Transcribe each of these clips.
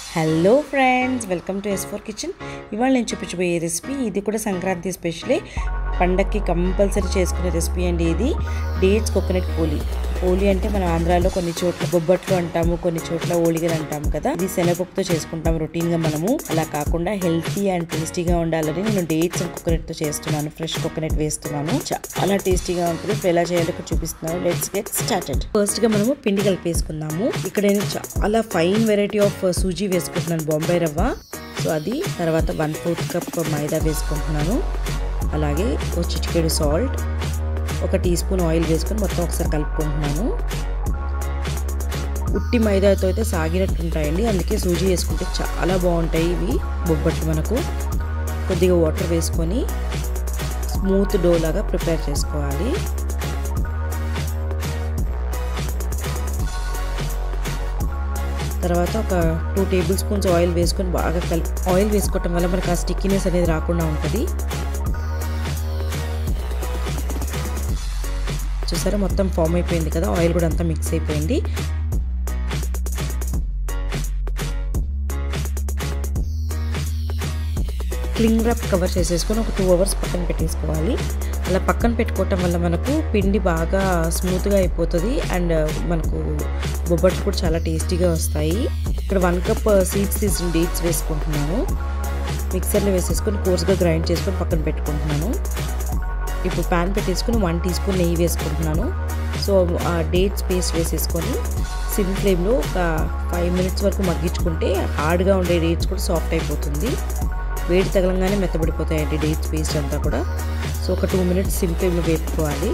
hello friends welcome to S four kitchen ఇవాళ నేను చూపించబోయే రెసిపీ ఇది కూడా సంక్రాంతి స్పెషలే పండక్కి కంపల్సరీ చేసుకునే రెసిపీ అండి ఇది డేట్స్ కోకోనట్ పోలి పోలి అంటే మన ఆంధ్రాలో కొన్ని చోట్ల బొబ్బట్లు అంటాము కొన్ని చోట్ల ఓలిగలు అంటాము కదా ఇది శనగపప్పుతో చేసుకుంటాం రొటీన్గా మనము అలా కాకుండా హెల్తీ అండ్ టేస్టీగా ఉండాలని నేను డేట్స్ అండ్ కోకోనట్తో చేస్తున్నాను ఫ్రెష్ కోకోనట్ వేస్తున్నాను చాలా టేస్టీగా ఉంటుంది ఇప్పుడు ఎలా చేయాలో ఇక్కడ చూపిస్తున్నాను లెట్స్ గెట్ స్టార్టెడ్ ఫస్ట్ గా మనము పిండి కలిపేసుకుందాము ఇక్కడ నేను చాలా ఫైన్ వెరైటీ ఆఫ్ సూజీ వేసుకుంటున్నాను బొంబాయి రవ్వ సో అది తర్వాత వన్ ఫోర్త్ కప్ మైదా వేసుకుంటున్నాను అలాగే ఒక చిటికెడు సాల్ట్ ఒక టీ స్పూన్ ఆయిల్ వేసుకొని మొత్తం ఒకసారి కలుపుకుంటున్నాను ఉట్టి మైదాతో అయితే సాగినట్టు ఉంటాయండి అందుకే సూజీ వేసుకుంటే చాలా బాగుంటాయి ఇవి బొబ్బట్లు మనకు కొద్దిగా వాటర్ వేసుకొని స్మూత్ డో లాగా ప్రిపేర్ చేసుకోవాలి తర్వాత ఒక టూ టేబుల్ స్పూన్స్ ఆయిల్ వేసుకొని బాగా కలిపి ఆయిల్ వేసుకోవటం వల్ల మనకు ఆ స్టిక్కినెస్ అనేది రాకుండా ఉంటుంది చూసారా మొత్తం ఫామ్ అయిపోయింది కదా ఆయిల్ కూడా అంతా మిక్స్ అయిపోయింది క్లింగ్ ర్యాప్ కవర్ చేసేసుకొని ఒక టూ అవర్స్ పక్కన పెట్టేసుకోవాలి అలా పక్కన పెట్టుకోవటం వల్ల మనకు పిండి బాగా స్మూత్గా అయిపోతుంది అండ్ మనకు బొబ్బట్లు కూడా చాలా టేస్టీగా వస్తాయి ఇక్కడ వన్ కప్ సీడ్స్ తీసిన డేట్స్ వేసుకుంటున్నాను మిక్సర్లో వేసేసుకొని కోర్స్గా గ్రైండ్ చేసుకొని పక్కన పెట్టుకుంటున్నాను ఇప్పుడు ప్యాన్ పెట్టేసుకుని వన్ టీ స్పూన్ నెయ్యి వేసుకుంటున్నాను సో ఆ డేట్స్ పేస్ట్ వేసేసుకొని సిమ్ ఫ్లేమ్లో ఒక ఫైవ్ మినిట్స్ వరకు మగ్గించుకుంటే హార్డ్గా ఉండే డేట్స్ కూడా సాఫ్ట్ అయిపోతుంది వేడి తగలంగానే మెత్తబడిపోతాయండి డేట్స్ పేస్ట్ అంతా కూడా సో ఒక టూ మినిట్స్ సిమ్ ఫ్లేమ్లో వేపుకోవాలి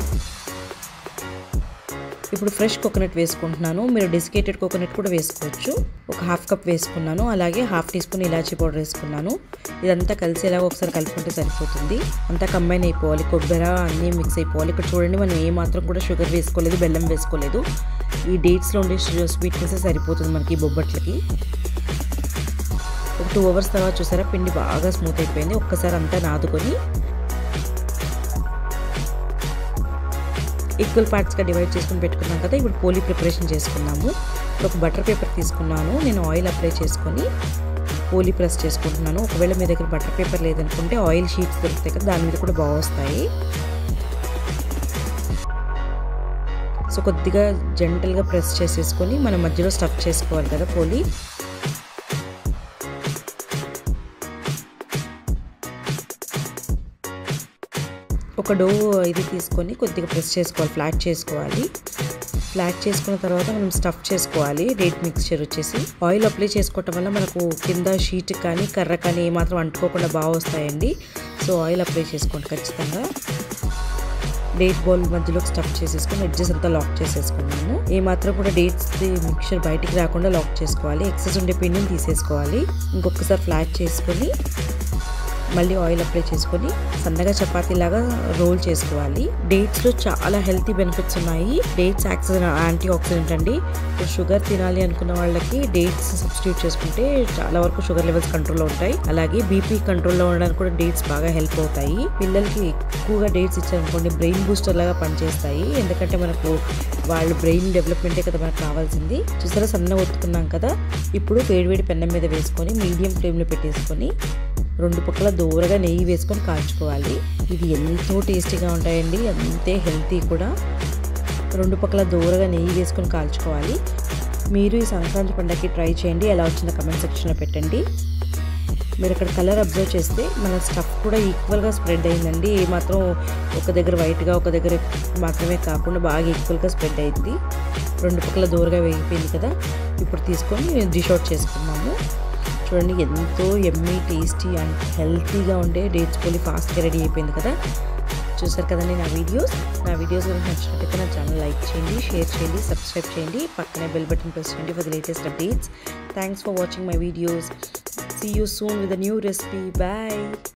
ఇప్పుడు ఫ్రెష్ కోకోనట్ వేసుకుంటున్నాను మీరు డెసికేటెడ్ కోకోనట్ కూడా వేసుకోవచ్చు ఒక హాఫ్ కప్ వేసుకున్నాను అలాగే హాఫ్ టీ స్పూన్ ఇలాచీ పౌడర్ వేసుకున్నాను ఇదంతా కలిసేలాగా ఒకసారి కలుపుకుంటే సరిపోతుంది అంతా కంబైన్ అయిపోవాలి కొబ్బరి అన్నీ మిక్స్ అయిపోవాలి ఇక్కడ చూడండి మనం ఏ మాత్రం కూడా షుగర్ వేసుకోలేదు బెల్లం వేసుకోలేదు ఈ డేట్స్లో ఉండే స్వీట్నెస్ సరిపోతుంది మనకి బొబ్బట్లకి ఒక టూ అవర్స్ తర్వాత చూసారా పిండి బాగా స్మూత్ అయిపోయింది ఒక్కసారి అంతా నాదుకొని ఈక్వల్ పార్ట్స్గా డివైడ్ చేసుకుని పెట్టుకున్నాం కదా ఇప్పుడు పోలీ ప్రిపరేషన్ చేసుకున్నాము ఇప్పుడు ఒక బటర్ పేపర్ తీసుకున్నాను నేను ఆయిల్ అప్లై చేసుకొని పోలీ ప్రెస్ చేసుకుంటున్నాను ఒకవేళ మీ దగ్గర బటర్ పేపర్ లేదనుకుంటే ఆయిల్ షీట్స్ దొరుకుతాయి కదా దాని మీద కూడా బాగా వస్తాయి సో కొద్దిగా జెంటల్గా ప్రెస్ చేసేసుకొని మన మధ్యలో స్టఫ్ చేసుకోవాలి కదా పోలీ ఒక డో ఇది తీసుకొని కొద్దిగా ప్రెస్ చేసుకోవాలి ఫ్లాట్ చేసుకోవాలి ఫ్లాట్ చేసుకున్న తర్వాత మనం స్టఫ్ చేసుకోవాలి డేట్ మిక్స్చర్ వచ్చేసి ఆయిల్ అప్లై చేసుకోవటం వల్ల మనకు కింద షీట్ కానీ కర్ర కానీ ఏమాత్రం అంటుకోకుండా బాగా వస్తాయండి సో ఆయిల్ అప్లై చేసుకోండి ఖచ్చితంగా డేట్ బౌల్ మధ్యలో స్టఫ్ చేసేసుకొని ఎడ్జెస్ అంతా లాక్ చేసేసుకున్నాము ఏ మాత్రం కూడా డేట్స్ మిక్చర్ బయటికి రాకుండా లాక్ చేసుకోవాలి ఎక్సెస్ ఉండే పిండిని తీసేసుకోవాలి ఇంకొకసారి ఫ్లాట్ చేసుకొని మళ్ళీ ఆయిల్ అప్లై చేసుకొని సన్నగా చపాతీలాగా రోల్ చేసుకోవాలి డేట్స్లో చాలా హెల్తీ బెనిఫిట్స్ ఉన్నాయి డేట్స్ యాక్సిజన్ యాంటీ ఆక్సిడెంట్ అండి షుగర్ తినాలి అనుకున్న వాళ్ళకి డేట్స్ సబ్స్టిట్యూట్ చేసుకుంటే చాలా వరకు షుగర్ లెవెల్స్ కంట్రోల్లో ఉంటాయి అలాగే బీపీ కంట్రోల్లో ఉండడానికి కూడా డేట్స్ బాగా హెల్ప్ అవుతాయి పిల్లలకి ఎక్కువగా డేట్స్ ఇచ్చారనుకోండి బ్రెయిన్ బూస్టర్ లాగా పనిచేస్తాయి ఎందుకంటే మనకు వాళ్ళ బ్రెయిన్ డెవలప్మెంటే కదా మనకు కావాల్సింది చూసారా సన్న ఒత్తుకున్నాం కదా ఇప్పుడు వేడివేడి పెన్నం మీద వేసుకొని మీడియం ఫ్లేమ్లో పెట్టేసుకొని రెండు పక్కల దూరగా నెయ్యి వేసుకొని కాల్చుకోవాలి ఇది ఎంతో టేస్టీగా ఉంటాయండి అంతే హెల్తీ కూడా రెండు పక్కల దూరగా నెయ్యి వేసుకొని కాల్చుకోవాలి మీరు ఈ సంక్రాంతి పండగకి ట్రై చేయండి ఎలా వచ్చిందో కమెంట్ సెక్షన్లో పెట్టండి మీరు ఇక్కడ కలర్ అబ్జర్వ్ చేస్తే మన స్టఫ్ కూడా ఈక్వల్గా స్ప్రెడ్ అయిందండి మాత్రం ఒక దగ్గర వైట్గా ఒక దగ్గర మాత్రమే కాకుండా బాగా ఈక్వల్గా స్ప్రెడ్ అయింది రెండు పక్కల దూరగా వేగిపోయింది కదా ఇప్పుడు తీసుకొని డిష్ అవుట్ చేసుకున్నాము చూడండి ఎంతో ఎమ్మీ టేస్టీ అండ్ హెల్తీగా ఉండే డేట్స్ పోలి ఫాస్ట్గా రెడీ అయిపోయింది కదా చూసారు కదండి నా వీడియోస్ నా వీడియోస్ కనుక నచ్చినట్టయితే నా ఛానల్ లైక్ చేయండి షేర్ చేయండి సబ్స్క్రైబ్ చేయండి పక్కనే బెల్ బటన్ ప్రెస్ చేయండి for the latest updates thanks for watching my videos see you soon with new recipe bye